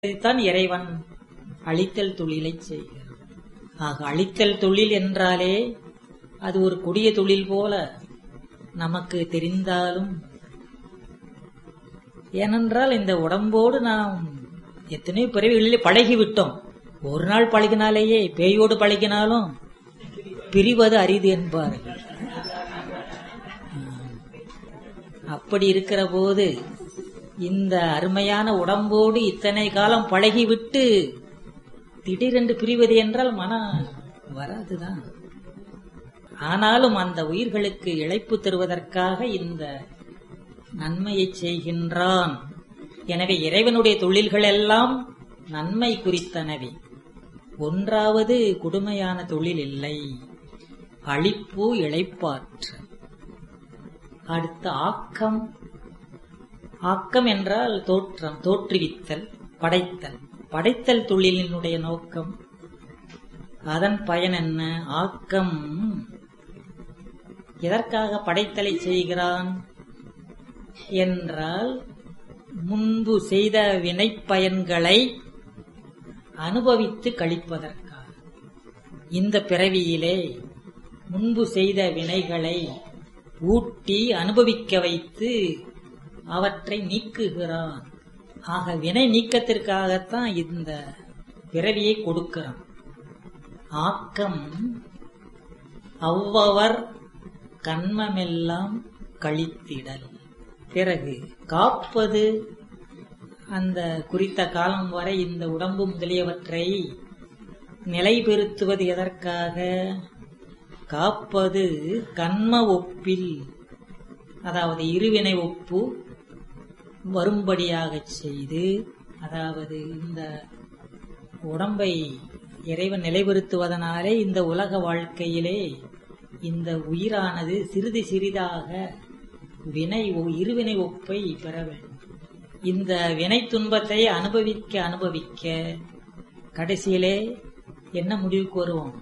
தான் இறைவன் அழித்தல் தொழிலை செய்கிறான் ஆக அழித்தல் தொழில் என்றாலே அது ஒரு கொடிய தொழில் போல நமக்கு தெரிந்தாலும் ஏனென்றால் இந்த உடம்போடு நாம் எத்தனையோ பிறவிகளிலே பழகிவிட்டோம் ஒரு நாள் பழகினாலேயே பேயோடு பழகினாலும் பிரிவது அரிது என்பார்கள் அப்படி இருக்கிற போது இந்த அருமையான உடம்போடு இத்தனை காலம் பழகிவிட்டு திடீரென்று பிரிவது என்றால் மன வராதுதான் ஆனாலும் அந்த உயிர்களுக்கு இழைப்பு தருவதற்காக இந்த நன்மையை செய்கின்றான் எனவே இறைவனுடைய தொழில்கள் எல்லாம் நன்மை குறித்தனவே ஒன்றாவது கொடுமையான தொழில் இல்லை அழிப்பு இழைப்பாற்று அடுத்த ஆக்கம் ஆக்கம் என்றால் தோற்றம் தோற்றுவித்தல் படைத்தல் படைத்தல் தொழிலினுடைய நோக்கம் அதன் பயன் என்ன ஆக்கம் எதற்காக படைத்தலை செய்கிறான் என்றால் முன்பு செய்த வினைப்பயன்களை அனுபவித்து கழிப்பதற்காக இந்த பிறவியிலே முன்பு செய்த வினைகளை ஊட்டி அனுபவிக்க வைத்து அவற்றை நீக்குகிறான் ஆக வினை நீக்கத்திற்காகத்தான் இந்த பிறவியை கொடுக்கிறான் ஆக்கம் அவ்வவர் கண்மமெல்லாம் கழித்திடல் பிறகு காப்பது அந்த குறித்த காலம் வரை இந்த உடம்பு முதலியவற்றை நிலைபெறுத்துவது எதற்காக காப்பது கண்ம ஒப்பில் அதாவது இருவினை ஒப்பு வரும்படியாக செய்து அதாவது இந்த உடம்பை இறைவன் நிலைபெறுத்துவதனாலே இந்த உலக வாழ்க்கையிலே இந்த உயிரானது சிறிது சிறிதாக வினை இருவினை ஒப்பை பெற வேண்டும் இந்த வினை துன்பத்தை அனுபவிக்க அனுபவிக்க கடைசியிலே என்ன முடிவுக்கு வருவோம்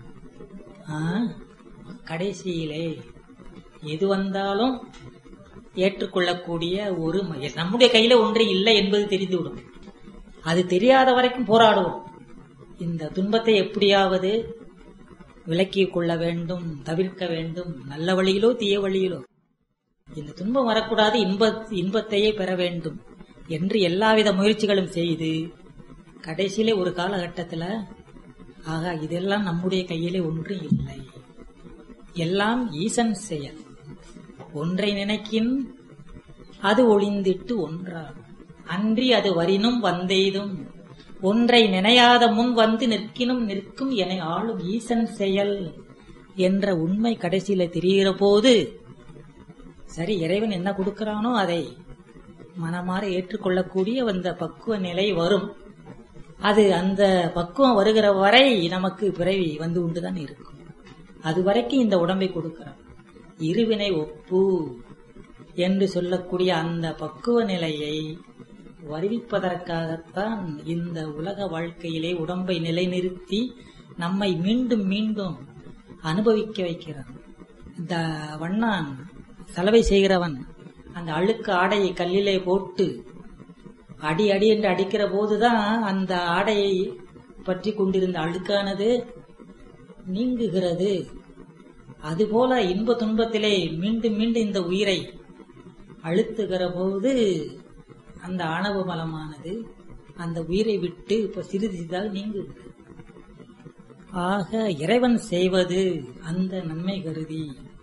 கடைசியிலே எது வந்தாலும் ஏற்றுக்கொள்ளக்கூடிய ஒரு நம்முடைய கையில ஒன்று இல்லை என்பது தெரிந்துவிடும் அது தெரியாத வரைக்கும் போராடுவோம் இந்த துன்பத்தை எப்படியாவது விலக்கிக் கொள்ள வேண்டும் தவிர்க்க வேண்டும் நல்ல வழியிலோ தீய வழியிலோ இந்த துன்பம் வரக்கூடாது இன்ப இன்பத்தையே பெற வேண்டும் என்று எல்லாவித முயற்சிகளும் செய்து கடைசியிலே ஒரு காலகட்டத்தில் ஆகா இதெல்லாம் நம்முடைய கையிலே ஒன்று இல்லை எல்லாம் ஈசன் செயல் ஒன்றை நினைக்கின் அது ஒளிந்திட்டு ஒன்றாகும் அன்றி அது வரினும் வந்தெய்தும் ஒன்றை நினையாத முன் வந்து நிற்கினும் நிற்கும் என ஆளும் ஈசன் செயல் என்ற உண்மை கடைசியில தெரிகிற போது சரி இறைவன் என்ன கொடுக்கிறானோ அதை மனமாற ஏற்றுக்கொள்ளக்கூடிய அந்த பக்குவ நிலை வரும் அது அந்த பக்குவம் வருகிற வரை நமக்கு பிறவி வந்து கொண்டுதான் இருக்கும் அது வரைக்கும் இந்த உடம்பை கொடுக்கிறான் இருவினை ஒப்பு என்று சொல்லக்கூடிய அந்த பக்குவ நிலையை வருவிப்பதற்காகத்தான் இந்த உலக வாழ்க்கையிலே உடம்பை நிலைநிறுத்தி நம்மை மீண்டும் மீண்டும் அனுபவிக்க வைக்கிறான் இந்த வண்ணான் சலவை செய்கிறவன் அந்த அழுக்கு ஆடையை கல்லிலே போட்டு அடி அடி என்று அடிக்கிற போதுதான் அந்த ஆடையை பற்றி கொண்டிருந்த அழுக்கானது நீங்குகிறது அதுபோல இன்ப துன்பத்திலே மீண்டும் மீண்டும் இந்த உயிரை அழுத்துகிற போது அந்த ஆணவ மலமானது அந்த உயிரை விட்டு இப்ப சிறிது சிறிதாக நீங்குகிறது ஆக இறைவன் செய்வது அந்த நன்மை கருதி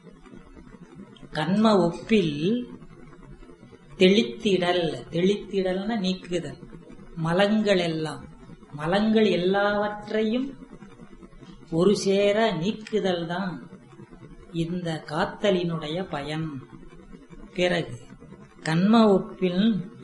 கண்ம ஒப்பில் தெளித்திடல் தெளித்திடல்னா நீக்குதல் மலங்கள் எல்லாம் மலங்கள் எல்லாவற்றையும் ஒரு சேர நீக்குதல் தான் இந்த காத்தலினுடைய பயன் பிறகு கண்ம ஒப்பில்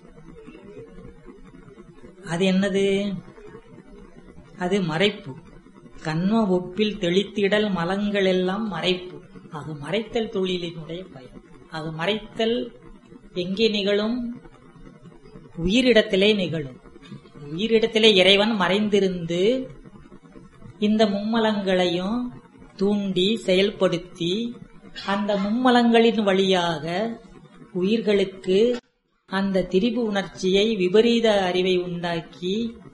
அது என்னது அது மறைப்பு கண்ம ஒப்பில் தெளித்திடல் மலங்கள் எல்லாம் மறைப்பு ஆக மறைத்தல் தொழிலினுடைய பயன் ஆக மறைத்தல் எங்கே நிகழும் உயிரிடத்திலே நிகழும் உயிரிடத்திலே இறைவன் மறைந்திருந்து இந்த மும்மலங்களையும் தூண்டி செயல்படுத்தி அந்த மும்மலங்களின் வழியாக உயிர்களுக்கு அந்த திரிபு உணர்ச்சியை விபரீத அறிவை உண்டாக்கி